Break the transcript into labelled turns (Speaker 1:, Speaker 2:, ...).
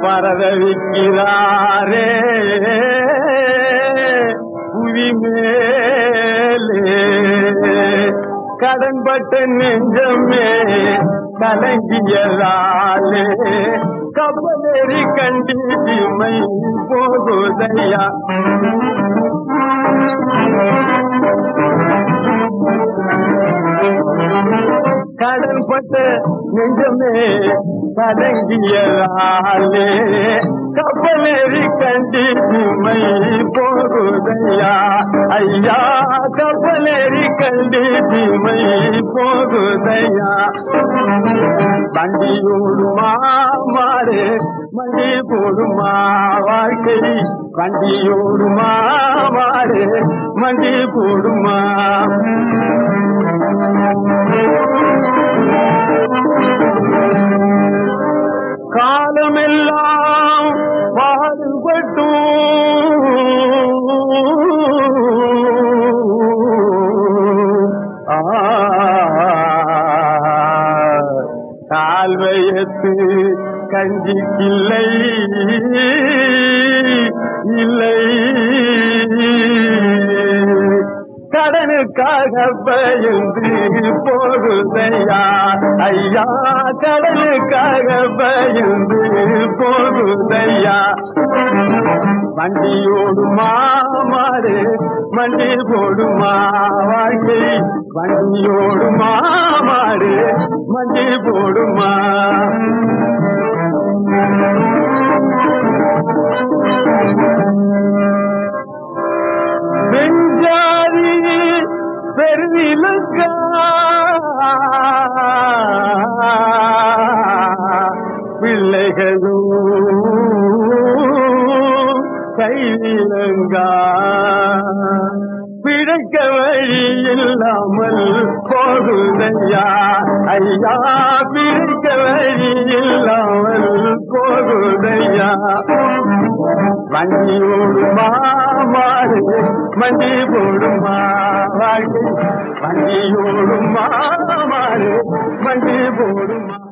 Speaker 1: பரதவிக்கிறாரே புவி மேலே கடன்பட்ட நெஞ்சமே கலங்கியதாலே கப்பலேறி கண்டிமை போகுதையா கடல் பட்ட நெஞ்சமே கலங்கியதாலே கப்பலேறி கண்டிமை போகுதையா ஐயா கப்பலேறி கண்டிமை போகுதையா வண்டியோடுமா மாறு மண்டி போடுமா வாழ்க்கை வண்டியோடுமா மாறு மண்டி போடுமா காலமெல்லாம் பாடுபட்டும் ஆ, கால்வயத்து கஞ்சிக்கில்லை இல்லை கடனுக்காக பயந்து போகுதையா ஐயா கடனுக்காக பயந்து போகுதையா வண்டியோடுமா மாறு மண்டி போடுமா வாழ்க்கை வண்டியோடுமா மாறு மண்டி போடுமா வெஞ்சாதி பெருவிலங்கா பிள்ளைகளும் கைவிலங்கா பிழைக்க வழி இல்லாமல் போகுதையா ஐயா பிழைக்க வழி இல்லாமல் போகுதையா வண்டி ஓடுமா மாறு மண்டி போடுமா வாழ்க்கை வண்டி ஓடுமா மாறு மண்டி போடுமா